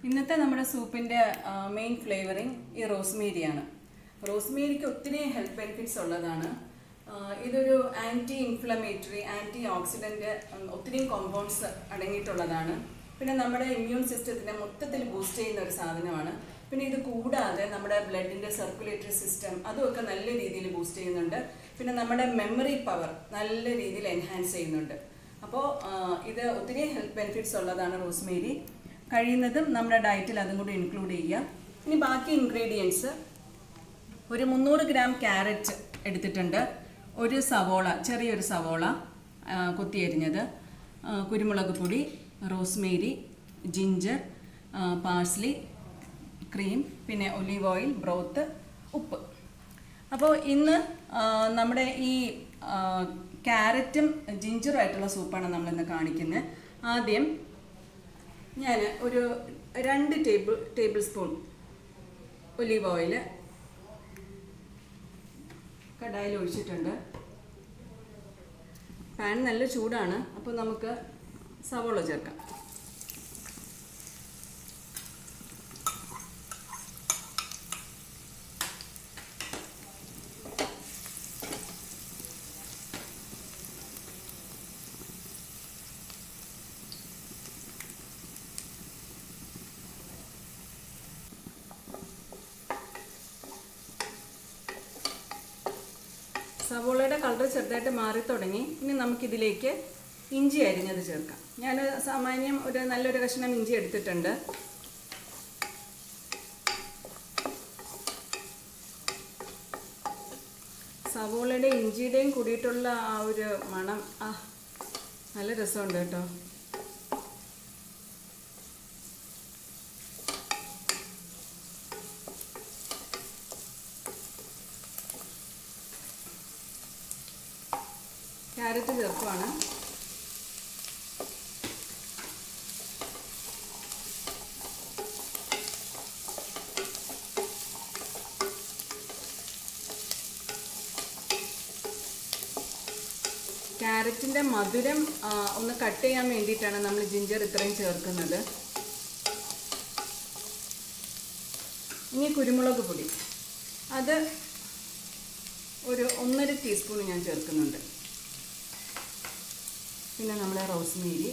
ഇന്നത്തെ നമ്മുടെ സൂപ്പിൻ്റെ main flavouring ഈ റോസ്മേരിയാണ് റോസ്മേരിക്ക് ഒത്തിരി ഹെൽത്ത് ബെനിഫിറ്റ്സ് ഉള്ളതാണ് ആ, ഇതൊരു ആൻറ്റി ഇൻഫ്ലമേറ്ററി ആൻറ്റി ഓക്സിഡൻറ്റ് ഒത്തിരിയും കോമ്പൗണ്ട്സ് അടങ്ങിയിട്ടുള്ളതാണ് പിന്നെ നമ്മുടെ ഇമ്മ്യൂൺ സിസ്റ്റത്തിനെ മൊത്തത്തിൽ ബൂസ്റ്റ് ചെയ്യുന്ന ഒരു സാധനമാണ് പിന്നെ ഇത് കൂടാതെ നമ്മുടെ ബ്ലഡിൻ്റെ സർക്കുലേറ്ററി സിസ്റ്റം അതുമൊക്കെ നല്ല രീതിയിൽ ബൂസ്റ്റ് ചെയ്യുന്നുണ്ട് പിന്നെ നമ്മുടെ മെമ്മറി പവർ നല്ല രീതിയിൽ എൻഹാൻസ് ചെയ്യുന്നുണ്ട് അപ്പോൾ ഇത് ഒത്തിരി ഹെൽത്ത് ബെനിഫിറ്റ്സ് ഉള്ളതാണ് റോസ്മേരി കഴിയുന്നതും നമ്മുടെ ഡയറ്റിൽ അതും കൂടി ഇൻക്ലൂഡ് ചെയ്യുക ഇനി ബാക്കി ഇൻഗ്രീഡിയൻസ് ഒരു മുന്നൂറ് ഗ്രാം ക്യാരറ്റ് എടുത്തിട്ടുണ്ട് ഒരു സവോള ചെറിയൊരു സവോള ആ, കൊത്തിയരിഞ്ഞത് ആ, കുരുമുളക് പൊടി റോസ്മേരി ജിഞ്ചർ പാഴ്സ്ലി ക്രീം പിന്നെ ഒലീവ് ഓയിൽ ബ്രോത്ത് ഉപ്പ് അപ്പോൾ ഇന്ന് ആ, നമ്മുടെ ഈ ആ, ക്യാരറ്റും ജിഞ്ചറും ആയിട്ടുള്ള സൂപ്പാണ് നമ്മളിന്ന് കാണിക്കുന്നത് ആദ്യം ഞാൻ ഒരു രണ്ട് table tablespoon olive oil കടായിൽ ഒഴിച്ചിട്ടുണ്ട് പാൻ നല്ല ചൂടാണ് അപ്പോൾ നമുക്ക് സവോള ചേർക്കാം സവോളയുടെ കളർ ചെറുതായിട്ട് മാറി തുടങ്ങി ഇനി നമുക്കിതിലേക്ക് ഇഞ്ചി അരിഞ്ഞത് ചേർക്കാം ഞാൻ സാമാന്യം ഒരു നല്ലൊരു കഷ്ണം ഇഞ്ചി എടുത്തിട്ടുണ്ട് സവോളയുടെ ഇഞ്ചിയുടെയും കൂടിയിട്ടുള്ള ആ ഒരു മണം ആ നല്ല രസമുണ്ട് കേട്ടോ ക്യാരറ്റ് ചേർക്കുവാണ് ക്യാരറ്റിൻ്റെ മധുരം ആ, ഒന്ന് കട്ട് ചെയ്യാൻ വേണ്ടിയിട്ടാണ് നമ്മൾ ജിഞ്ചർ ഇത്രയും ചേർക്കുന്നത് ഇനി കുരുമുളക് പൊടി അത് ഒരു ഒന്നര ടീസ്പൂൺ ഞാൻ ചേർക്കുന്നുണ്ട് പിന്നെ നമ്മുടെ റോസ്മേരി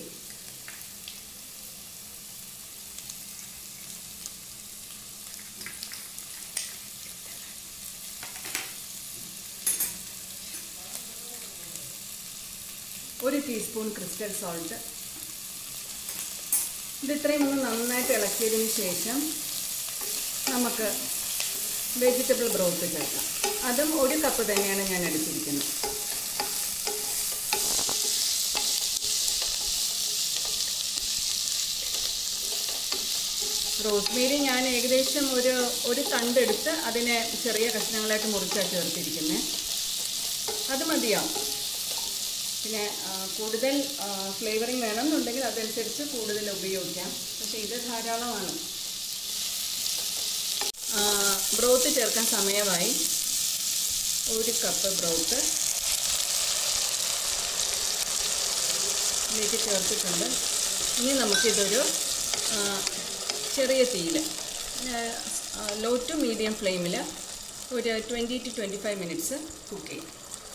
ഒരു ടീസ്പൂൺ ക്രിസ്റ്റൽ സോൾട്ട് ഇത് ഇത്രയും ഒന്ന് നന്നായിട്ട് ഇളക്കിയതിന് ശേഷം നമുക്ക് വെജിറ്റബിൾ ബ്രോത്ത് ചേർക്കാം അതും ഒരു കപ്പ് തന്നെയാണ് ഞാൻ എടുത്തിരിക്കുന്നത് റോസ്മേരി ഞാൻ ഏകദേശം ഒരു ഒരു തണ്ടെടുത്ത് അതിനെ ചെറിയ കഷ്ണങ്ങളായിട്ട് മുറിച്ചാണ് ചേർത്തിരിക്കുന്നത് അത് മതിയാവും പിന്നെ ആ, കൂടുതൽ ഫ്ലേവറിങ് വേണമെന്നുണ്ടെങ്കിൽ അതനുസരിച്ച് കൂടുതൽ ഉപയോഗിക്കാം പക്ഷേ ഇത് ധാരാളമാണ് ആ, ബ്രോത്ത് ചേർക്കാൻ സമയമായി ഒരു കപ്പ് ബ്രോത്ത് ഇതിലേക്ക് ചേർത്തിട്ടുണ്ട് ഇനി നമുക്കിതൊരു ആ, ചെറിയ തീയിൽ ലോ ടു മീഡിയം ഫ്ലെയിമിൽ ഒരു twenty two twenty five minutes cook ചെയ്യും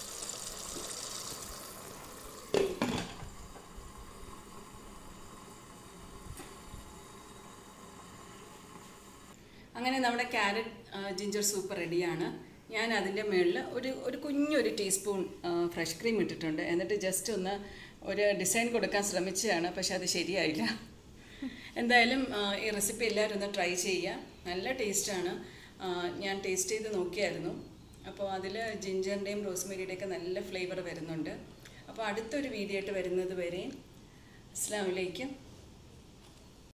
അങ്ങനെ നമ്മുടെ ക്യാരറ്റ് ജിഞ്ചർ സൂപ്പ് റെഡിയാണ് ഞാൻ അതിൻ്റെ മുകളിൽ ഒരു ഒരു കുഞ്ഞൊരു ടീസ്പൂൺ ഫ്രഷ് ക്രീം ഇട്ടിട്ടുണ്ട് എന്നിട്ട് ജസ്റ്റ് ഒന്ന് ഒരു ഡിസൈൻ കൊടുക്കാൻ ശ്രമിച്ചതാണ് പക്ഷെ അത് ശരിയായില്ല എന്തായാലും ആ, ഈ റെസിപ്പി എല്ലാവരും ഒന്ന് ട്രൈ ചെയ്യുക നല്ല ടേസ്റ്റാണ് ഞാൻ ടേസ്റ്റ് ചെയ്ത് നോക്കിയായിരുന്നു അപ്പോൾ അതിൽ ജിഞ്ചറിൻ്റെയും റോസ്മേരിയുടെയൊക്കെ നല്ല ഫ്ലേവർ വരുന്നുണ്ട് അപ്പോൾ അടുത്തൊരു വീഡിയോ ആയിട്ട് വരുന്നത് വരെ അസ്സാം വലൈക്കും